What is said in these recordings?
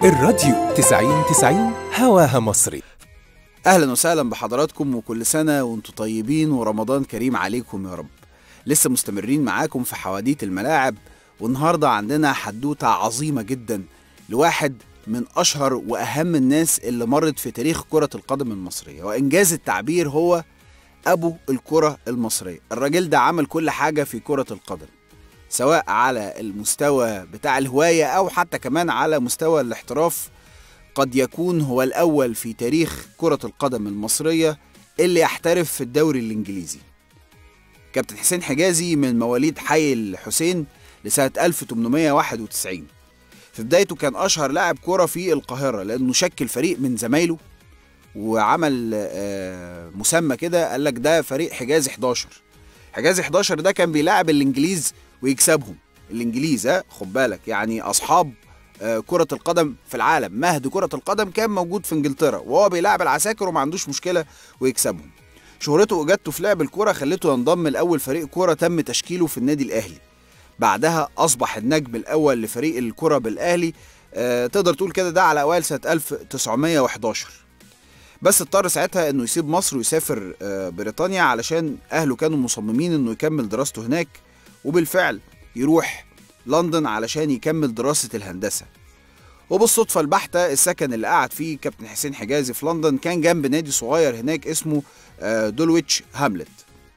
الراديو 90 90 هواها مصري اهلا وسهلا بحضراتكم وكل سنه وانتم طيبين ورمضان كريم عليكم يا رب لسه مستمرين معاكم في حواديت الملاعب والنهارده عندنا حدوته عظيمه جدا لواحد من اشهر واهم الناس اللي مرت في تاريخ كره القدم المصريه وانجاز التعبير هو ابو الكره المصريه الراجل ده عمل كل حاجه في كره القدم سواء على المستوى بتاع الهوايه او حتى كمان على مستوى الاحتراف قد يكون هو الأول في تاريخ كرة القدم المصرية اللي يحترف في الدوري الإنجليزي كابتن حسين حجازي من مواليد حي الحسين لسنة 1891 في بدايته كان أشهر لاعب كرة في القاهرة لأنه شكل فريق من زمايله وعمل آه، مسمى كده قال لك ده فريق حجازي 11 حجازي 11 ده كان بيلاعب الإنجليز ويكسبهم الإنجليز ها خد بالك يعني أصحاب آه، كرة القدم في العالم مهد كرة القدم كان موجود في انجلترا وهو بيلعب العساكر وما عندوش مشكلة ويكسبهم شهرته واجادته في لعب الكرة خلته ينضم لأول فريق كرة تم تشكيله في النادي الأهلي بعدها أصبح النجم الأول لفريق الكرة بالأهلي آه، تقدر تقول كده ده على أوائل سنة 1911 بس اضطر ساعتها انه يسيب مصر ويسافر آه، بريطانيا علشان اهله كانوا مصممين انه يكمل دراسته هناك وبالفعل يروح لندن علشان يكمل دراسة الهندسة وبالصدفة البحتة السكن اللي قعد فيه كابتن حسين حجازي في لندن كان جنب نادي صغير هناك اسمه آه، دولويتش هاملت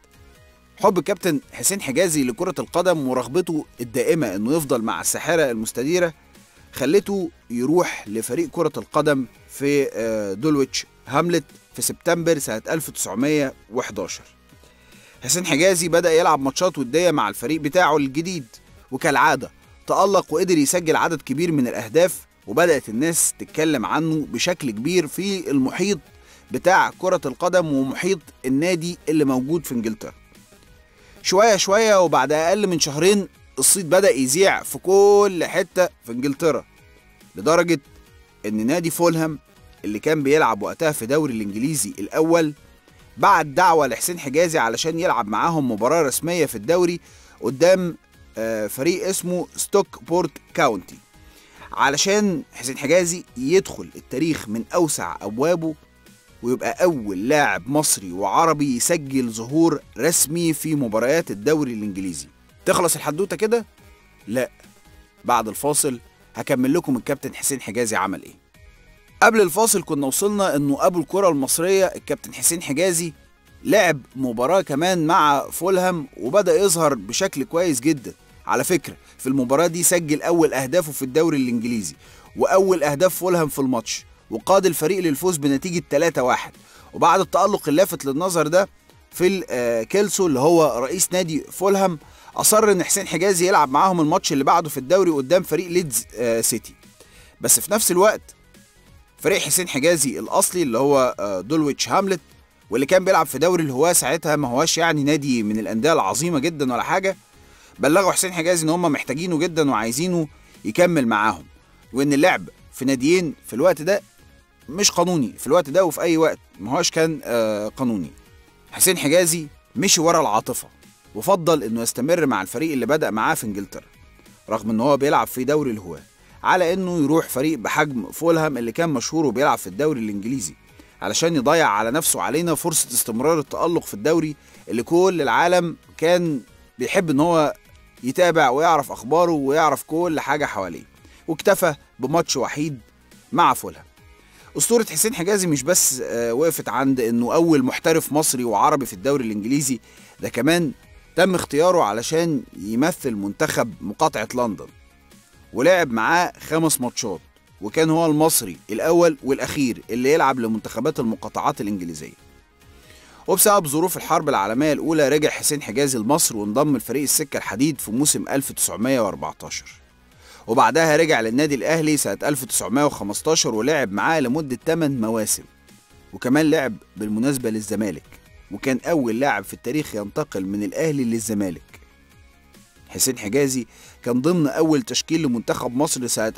حب كابتن حسين حجازي لكرة القدم ورغبته الدائمة انه يفضل مع الساحرة المستديرة خلته يروح لفريق كرة القدم في آه، دولويتش هاملت في سبتمبر سنة 1911 حسين حجازي بدأ يلعب ماتشات ودية مع الفريق بتاعه الجديد وكالعادة تألق وقدر يسجل عدد كبير من الأهداف وبدأت الناس تتكلم عنه بشكل كبير في المحيط بتاع كرة القدم ومحيط النادي اللي موجود في انجلترا شوية شوية وبعد أقل من شهرين الصيت بدأ يذيع في كل حتة في انجلترا لدرجة إن نادي فولهام اللي كان بيلعب وقتها في دوري الإنجليزي الأول بعت دعوة لحسين حجازي علشان يلعب معاهم مباراة رسمية في الدوري قدام آه، فريق اسمه ستوك بورت كاونتي علشان حسين حجازي يدخل التاريخ من أوسع أبوابه ويبقى أول لاعب مصري وعربي يسجل ظهور رسمي في مباريات الدوري الإنجليزي تخلص الحدوتة كده؟ لا بعد الفاصل هكمل لكم الكابتن حسين حجازي عمل ايه قبل الفاصل كنا وصلنا انه ابو الكرة المصرية الكابتن حسين حجازي لعب مباراة كمان مع فولهام وبدأ يظهر بشكل كويس جدا على فكرة في المباراة دي سجل أول أهدافه في الدوري الإنجليزي وأول أهداف فولهام في الماتش وقاد الفريق للفوز بنتيجة 3-1 وبعد التألق اللافت للنظر ده في آه، كيلسو اللي هو رئيس نادي فولهام أصر إن حسين حجازي يلعب معاهم الماتش اللي بعده في الدوري قدام فريق ليدز آه، سيتي بس في نفس الوقت فريق حسين حجازي الأصلي اللي هو آه، دولويتش هاملت واللي كان بيلعب في دوري الهواة ساعتها ما هواش يعني نادي من الأندية العظيمة جدا ولا حاجة بلغوا حسين حجازي ان هم محتاجينه جدا وعايزينه يكمل معاهم وان اللعب في ناديين في الوقت ده مش قانوني في الوقت ده وفي اي وقت ما هوش كان آه، قانوني حسين حجازي مشي ورا العاطفه وفضل انه يستمر مع الفريق اللي بدأ معاه في انجلترا رغم ان هو بيلعب في دوري الهواة على انه يروح فريق بحجم فولهام اللي كان مشهور وبيلعب في الدوري الانجليزي علشان يضيع على نفسه علينا فرصة استمرار التألق في الدوري اللي كل العالم كان بيحب ان هو يتابع ويعرف اخباره ويعرف كل حاجه حواليه واكتفى بماتش وحيد مع فولهام اسطوره حسين حجازي مش بس آه، وقفت عند انه اول محترف مصري وعربي في الدوري الانجليزي ده كمان تم اختياره علشان يمثل منتخب مقاطعه لندن ولعب معاه خمس ماتشات وكان هو المصري الاول والاخير اللي يلعب لمنتخبات المقاطعات الانجليزيه وبسبب ظروف الحرب العالمية الأولى رجع حسين حجازي لمصر وانضم لفريق السكة الحديد في موسم 1914 وبعدها رجع للنادي الأهلي سنة 1915 ولعب معاه لمدة 8 مواسم وكمان لعب بالمناسبة للزمالك وكان أول لاعب في التاريخ ينتقل من الأهلي للزمالك حسين حجازي كان ضمن أول تشكيل لمنتخب مصر سنة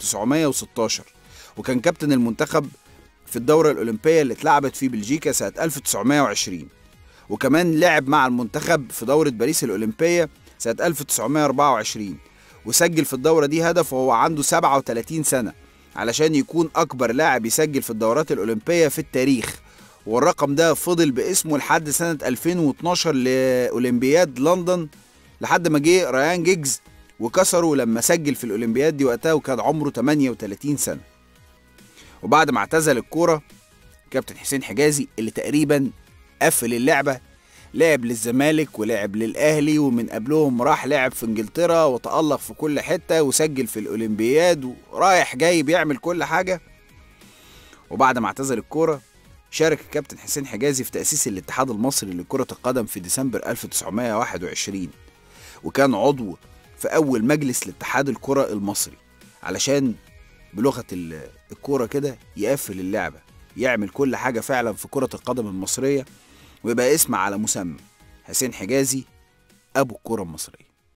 1916 وكان كابتن المنتخب في الدورة الأولمبية اللي اتلعبت في بلجيكا سنة 1920 وكمان لعب مع المنتخب في دورة باريس الأولمبية سنة 1924 وسجل في الدورة دي هدف وهو عنده 37 سنة علشان يكون أكبر لاعب يسجل في الدورات الأولمبية في التاريخ والرقم ده فضل باسمه لحد سنة 2012 لأولمبياد لندن لحد ما جه ريان جيجز وكسره لما سجل في الأولمبياد دي وقتها وكان عمره 38 سنة وبعد ما اعتزل الكورة كابتن حسين حجازي اللي تقريبا قفل اللعبة لعب للزمالك ولعب للأهلي ومن قبلهم راح لعب في انجلترا وتألق في كل حتة وسجل في الأولمبياد ورايح جاي بيعمل كل حاجة وبعد ما اعتزل الكورة شارك الكابتن حسين حجازي في تأسيس الاتحاد المصري لكرة القدم في ديسمبر 1921 وكان عضو في أول مجلس لاتحاد الكرة المصري علشان بلغة ال- الكورة كده يقفل اللعبة يعمل كل حاجة فعلا في كرة القدم المصرية ويبقى اسم على مسمى حسين حجازي أبو الكرة المصرية